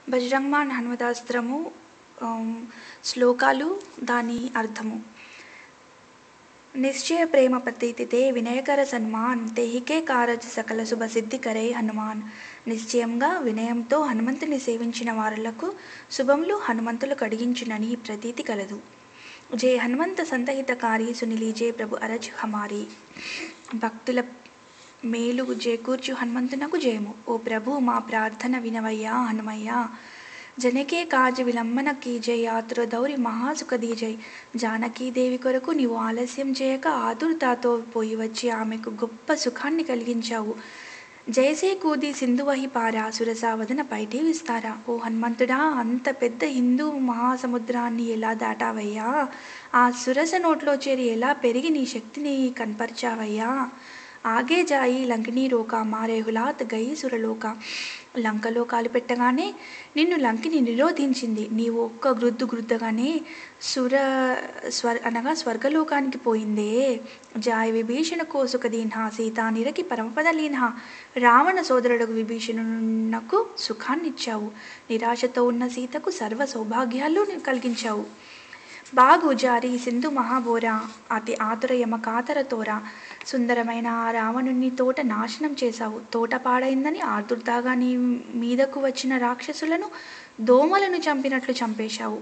బజరంగ్మాన్ హనుమదాస్త్రము ఆమ్, శ్లోకాలు దాని అర్థము నిశ్చయ ప్రేమ పతీతితే వినయకర సన్మాన్ తెహికే కారజ్ సకల శుభ సిద్ధి కరే హనుమాన్ నిశ్చయంగా వినయంతో హనుమంతుని సేవించిన వారులకు శుభములు హనుమంతులు కడిగించునని ప్రతీతి కలదు జయ హనుమంత సంతహితకారి సునిలి జయ ప్రభు అరజ్ హమారి భక్తుల మేలు చేకూర్చు హనుమంతునకు జయము ఓ ప్రభు మా ప్రార్థన వినవయ్యా హనుమయ్యా జనకే కాజ విలంబన కీజై యాత్ర దౌరి మహాసుఖ దీజై జానకీదేవి కొరకు నీవు ఆలస్యం చేయక ఆతురతాతో పోయి వచ్చి ఆమెకు గొప్ప సుఖాన్ని కలిగించావు జయసే కూది సింధువహి పారా సురసా వదన పైటి విస్తారా ఓ హనుమంతుడా అంత పెద్ద హిందూ మహాసముద్రాన్ని ఎలా దాటావయ్యా ఆ సురస నోట్లో చేరి ఎలా పెరిగి నీ శక్తిని కనపరిచావయ్యా ఆగే జాయి లంకినీ రోక మారేహులాత్ గై సురలోక లంకలో కాలు పెట్టగానే నిన్ను లంకిని నిరోధించింది నీవు ఒక్క గ్రుద్దు గ్రుద్దగానే సుర స్వర్ అనగా స్వర్గలోకానికి పోయిందే జాయ్ విభీషణ కోసుక దీన్హ సీతా నిరకి పరమపదలీన్హ రావణ సోదరుడు విభీషణునకు సుఖాన్నిచ్చావు నిరాశతో ఉన్న సీతకు సర్వ సౌభాగ్యాలు కలిగించావు బాగు జారి సింధు మహాబోరా అతి ఆతుర యమ కాతర తోర సుందరమైన ఆ రావణుని తోట నాశనం చేశావు తోట పాడైందని ఆదుర్దాగా నీ మీదకు వచ్చిన రాక్షసులను దోమలను చంపినట్లు చంపేశావు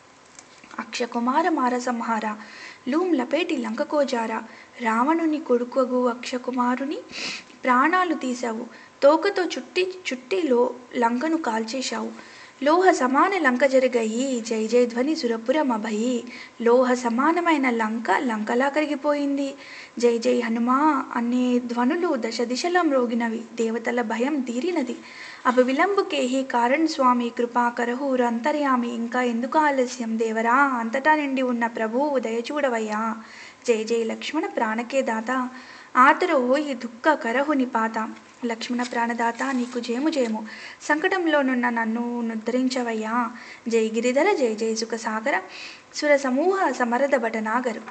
అక్షకుమార మార సంహార లూమ్ లపేటి లంకకోజార రావణుని కొడుకగు అక్షకుమారుని ప్రాణాలు తీశావు తోకతో చుట్టి చుట్టిలో లంకను కాల్చేశావు లోహ సమాన లంక జరిగాయి జై జై ధ్వని సురపురం అభయి లోహ సమానమైన లంక లంకలా కరిగిపోయింది జై జై హనుమా అనే ధ్వనులు దశ దిశలా మ్రోగినవి దేవతల భయం తీరినది అభ విలంబుకేహి కారణ్ స్వామి కృపాకరహు అంతర్యామి ఇంకా ఎందుకు ఆలస్యం దేవరా అంతటా నిండి ఉన్న ప్రభువు దయచూడవయ్యా జై జై లక్ష్మణ ప్రాణకే దాత ఆతరు ఓయి దుఃఖ కరహుని పాత లక్ష్మణ ప్రాణదాత నీకు జయము జయము సంకటంలోనున్న నన్ను నుద్ధరించవయ్యా జై గిరిధర జై జై సుఖ సాగర సుర సమూహ సమరద భటనాగరు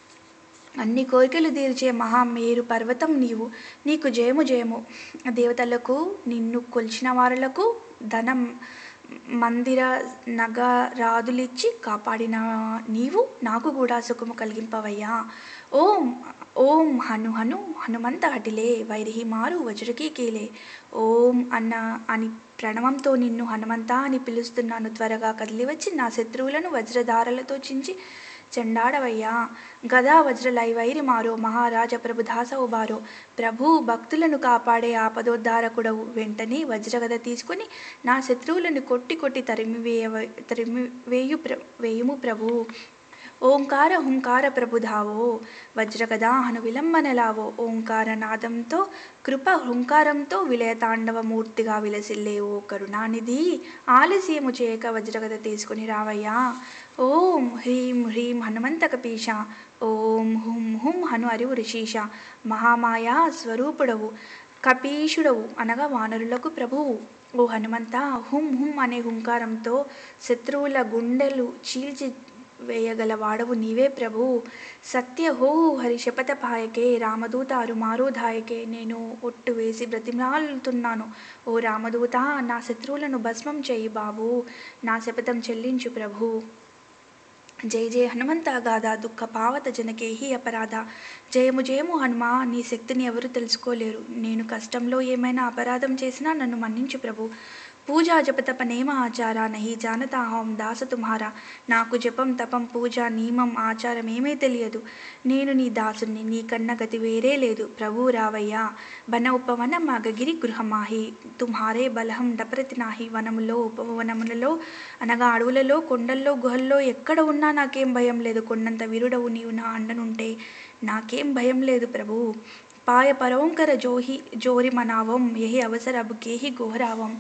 అన్ని కోరికలు తీర్చే మహామేరు పర్వతం నీవు నీకు జయము జయము దేవతలకు నిన్ను కొలిచిన వారులకు ధనం మందిర నగరాదులిచ్చి కాపాడిన నీవు నాకు కూడా సుఖము కలిగింపవయ్యా ఓం ఓం హను హను హనుమంత హటిలే వైరిహి మారు వజ్రకీ కీలే ఓం అన్న అని ప్రణవంతో నిన్ను హనుమంత అని పిలుస్తున్నాను త్వరగా కదిలి వచ్చి నా శత్రువులను వజ్రధారలతో చించి చెండాడవయ్యా గదా వజ్రలై వైరి మారో మహారాజ ప్రభు దాసవు బారో ప్రభు భక్తులను కాపాడే ఆపదోద్ధారకుడవు వెంటనే వజ్రగద తీసుకుని నా శత్రువులను కొట్టి కొట్టి తరిమివేయ తరిమివేయు ప్ర వేయుము ప్రభు ఓంకార హుంకార ప్రభుధావో వజ్రగదా హను విలంబనలావో ఓంకార నాదంతో కృప హుంకారంతో విలయతాండవ మూర్తిగా విలసిల్లే ఓ కరుణానిధి ఆలస్యము చేయక వజ్రగద తీసుకుని రావయ్యా ఓం హ్రీం హ్రీం హనుమంత కపీష ఓం హుం హుం హను అరివు ఋషీష మహామాయా స్వరూపుడవు కపీషుడవు అనగా వానరులకు ప్రభువు ఓ హనుమంత హుం హుం అనే హుంకారంతో శత్రువుల గుండెలు చీల్చి వేయగల వాడవు నీవే ప్రభు సత్య హో హరి శపథపాయకే రామదూత అరుమారోధాయకే నేను ఒట్టు వేసి బ్రతిమాలుతున్నాను ఓ రామదూత నా శత్రువులను భస్మం చేయి బాబు నా శపథం చెల్లించు ప్రభు జయ జయ హనుమంత గాథ దుఃఖ పావత జనకేహి అపరాధ జయము జయము హనుమ నీ శక్తిని ఎవరు తెలుసుకోలేరు నేను కష్టంలో ఏమైనా అపరాధం చేసినా నన్ను మన్నించు ప్రభు పూజా జపతప నేమ ఆచార నహి జానతా హోం దాస తుమ్హారా నాకు జపం తపం పూజ నియమం ఆచారం ఏమీ తెలియదు నేను నీ దాసుని నీ కన్న గతి వేరే లేదు ప్రభు రావయ్యా వన ఉపవన మగగిరి గృహమాహి తుమ్హారే బలహం డపరతి నాహి వనములో ఉపవనములలో అనగా అడవులలో కొండల్లో గుహల్లో ఎక్కడ ఉన్నా నాకేం భయం లేదు కొండంత వీరుడవు నీవు నా అండనుంటే నాకేం భయం లేదు ప్రభు పాయ పరోంకర జోహి జోరి మనావం యహి అవసర అబుకేహి ఘోరావం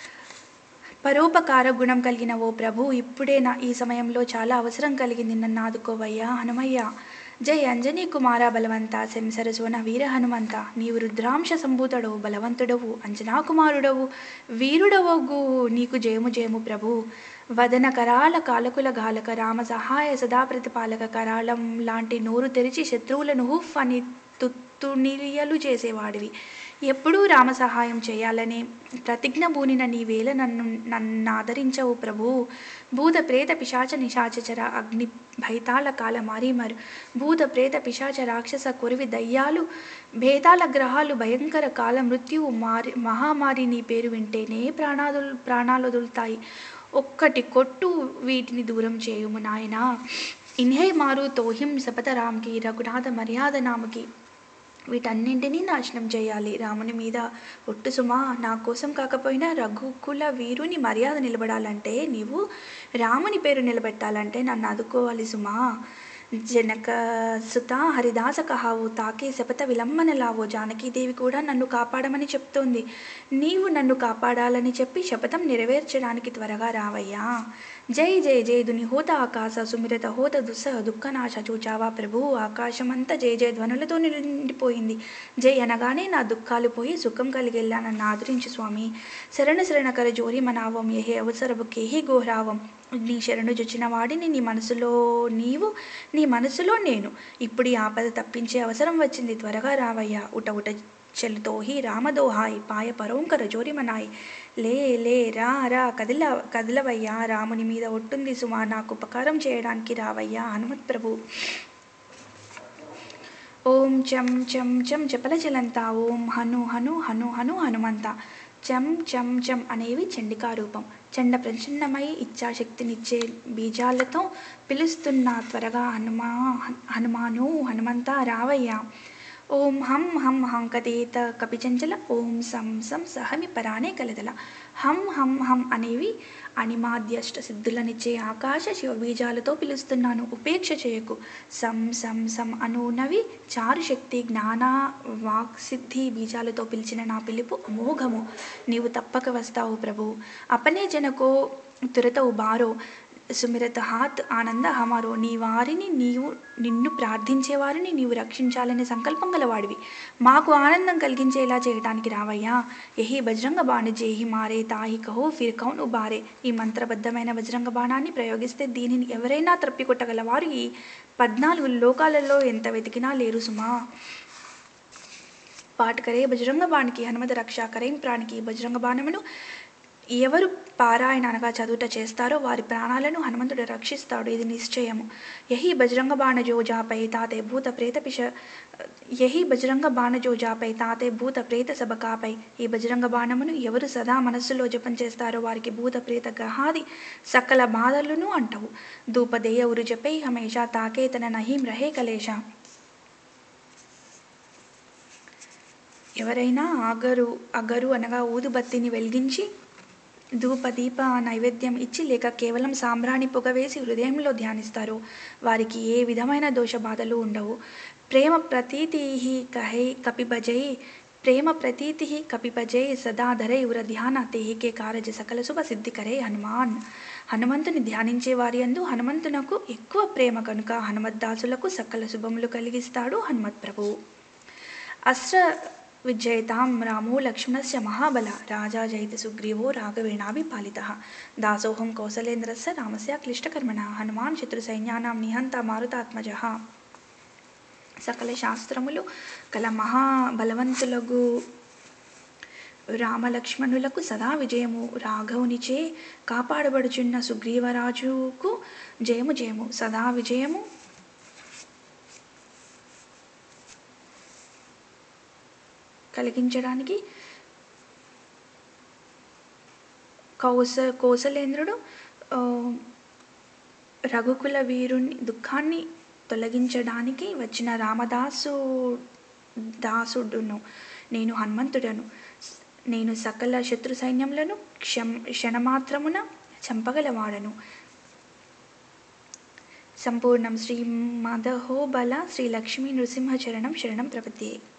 పరోపకార గుణం కలిగిన ఓ ప్రభు ఇప్పుడే నా ఈ సమయంలో చాలా అవసరం కలిగింది నన్ను ఆదుకోవయ్యా హనుమయ్య జై అంజనీ కుమార బలవంత శంసరసోన వీర హనుమంత నీవు రుద్రాంశ సంభూతుడవు బలవంతుడవు అంజనా కుమారుడవు వీరుడవగు నీకు జయము జయము ప్రభు వదన కరాల కాలకుల గాలక రామ సహాయ సదా ప్రతిపాలక కరాళం లాంటి నోరు తెరిచి శత్రువులను హుఫ్ అని తుత్తునియలు చేసేవాడివి ఎప్పుడూ రామ సహాయం చేయాలనే ప్రతిజ్ఞ బూనిన నీవేళ నన్ను నన్ను ఆదరించవు ప్రభు భూత ప్రేత పిశాచ నిశాచర అగ్ని భైతాళ కాల మారీమరు భూత ప్రేత పిశాచ రాక్షస కొరివి దయ్యాలు భేతాల గ్రహాలు భయంకర కాల మృత్యువు మారి మహామారి నీ పేరు వింటేనే ప్రాణాలు ప్రాణాలు వదులుతాయి ఒక్కటి కొట్టు వీటిని దూరం చేయుము నాయనా ఇన్హే మారు తోహిం సపత రామ్కి రఘునాథ మర్యాద నామకి వీటన్నింటినీ నాశనం చేయాలి రాముని మీద ఒట్టు సుమా నా కోసం కాకపోయినా రఘుకుల వీరుని మర్యాద నిలబడాలంటే నీవు రాముని పేరు నిలబెట్టాలంటే నన్ను ఆదుకోవాలి సుమా జనక సుత హరిదాస కహావు తాకే శపథ విలంబనలావో జానకీదేవి కూడా నన్ను కాపాడమని చెప్తోంది నీవు నన్ను కాపాడాలని చెప్పి శపథం నెరవేర్చడానికి త్వరగా రావయ్యా జై జై జై దుని హోత ఆకాశ సుమిరత హోత దుస్సహ దుఃఖనాశ చూచావా ప్రభు ఆకాశమంతా జై జయ ధ్వనులతో నిండిపోయింది జై అనగానే నా దుఃఖాలు పోయి సుఖం కలిగేలా నన్ను ఆదరించు స్వామి శరణ శరణకర జోరి మనావం ఏహే అవసరపు కేహి ఘోరావం నీ శరణు జొచ్చిన వాడిని నీ మనసులో నీవు నీ మనసులో నేను ఇప్పుడు ఈ ఆపద తప్పించే అవసరం వచ్చింది త్వరగా రావయ్యా ఉట ఉట చెల్లుతోహి రామదోహాయ్ పాయ పరోంకర జోరిమనాయ్ లే లే రా రా కదిల కదిలవయ్యా రాముని మీద ఒట్టుంది సుమా నాకు ఉపకారం చేయడానికి రావయ్యా హనుమత్ ప్రభు ఓం చం చం చం చపల చలంత ఓం హను హను హను హను హనుమంత చం చం చం అనేవి చండికా రూపం చండ ప్రచన్నమై ఇచ్ఛాశక్తినిచ్చే బీజాలతో పిలుస్తున్న త్వరగా హనుమా హనుమాను హనుమంత రావయ్యా ఓం హం హం హంకతేత కపిచంచల ఓం సం సం సహమి పరానే కలదల హం హం హం అనేవి అణిమాద్యష్ట సిద్ధులనిచ్చే ఆకాశ శివబీజాలతో పిలుస్తున్నాను ఉపేక్ష చేయకు సం సం సం అనునవి చారు శక్తి జ్ఞాన వాక్సిద్ధి బీజాలతో పిలిచిన నా పిలుపు అమోఘము నీవు తప్పక వస్తావు ప్రభు అపనే జనకో తురతవు బారో సుమిరత హాత్ ఆనంద హమారో నీ వారిని నీవు నిన్ను ప్రార్థించే వారిని నీవు రక్షించాలనే సంకల్పం గలవాడివి మాకు ఆనందం కలిగించేలా చేయడానికి రావయ్యా ఎహి బజరంగ బాణ జేహి మారే తాహి కహో ఫిర్ కౌన్ ఉబారే ఈ మంత్రబద్ధమైన బజరంగ బాణాన్ని ప్రయోగిస్తే దీనిని ఎవరైనా త్రప్పికొట్టగలవారు ఈ పద్నాలుగు లోకాలలో ఎంత వెతికినా లేరు సుమా పాటకరే బజరంగ బాణికి హనుమత రక్ష కరేం ప్రాణికి బజరంగ బాణమును ఎవరు పారాయణ అనగా చదువుట చేస్తారో వారి ప్రాణాలను హనుమంతుడు రక్షిస్తాడు ఇది నిశ్చయము యహి బజరంగ బాణజో జాపై తాతే భూత ప్రేత పిశ యహి బజరంగ బాణజో జాపై తాతే భూత ప్రేత సబకాపై ఈ బజరంగ బాణమును ఎవరు సదా మనస్సులో జపం చేస్తారో వారికి భూత ప్రేత గ్రహాది సకల బాధలను అంటవు ధూపదేయ ఉరు జపై హమేషా తాకే తన నహీం రహే కలేష ఎవరైనా అగరు అగరు అనగా ఊదుబత్తిని వెలిగించి ధూప దీప నైవేద్యం ఇచ్చి లేక కేవలం సాంబ్రాణి పొగ వేసి హృదయంలో ధ్యానిస్తారు వారికి ఏ విధమైన దోష బాధలు ఉండవు ప్రేమ ప్రతీతి కహై కపిభజై ప్రేమ ప్రతీతి కపిభజై సదాధరై ఉర ధ్యాన తేహికే కారజ సకల శుభ సిద్ధికరే హనుమాన్ హనుమంతుని ధ్యానించే వారి అందు హనుమంతునకు ఎక్కువ ప్రేమ కనుక హనుమద్దాసులకు సకల శుభములు కలిగిస్తాడు హనుమత్ ప్రభువు అస్త్ర విజయతాం రామో లక్ష్మణస్య మహాబల రాజా జయిత సుగ్రీవో రాఘవేణాభిపాలిత దాసోహం కౌసలేంద్రస్య రామస్య క్లిష్టకర్మణ హనుమాన్ శత్రుసైన్యానాం నిహంత మారుతాత్మజ సకల శాస్త్రములు కల మహాబలవంతులకు రామలక్ష్మణులకు సదా విజయము రాఘవునిచే కాపాడబడుచున్న సుగ్రీవరాజుకు జయము జయము సదా విజయము కలిగించడానికి కౌస కోసలేంద్రుడు ఆ, రఘుకుల వీరుని దుఃఖాన్ని తొలగించడానికి వచ్చిన రామదాసు దాసుడును నేను హనుమంతుడను నేను సకల శత్రు సైన్యములను క్షం క్షణమాత్రమున చంపగలవాడను సంపూర్ణం శ్రీ మదహోబల శ్రీ లక్ష్మీ నృసింహ చరణం శరణం ప్రపత్యే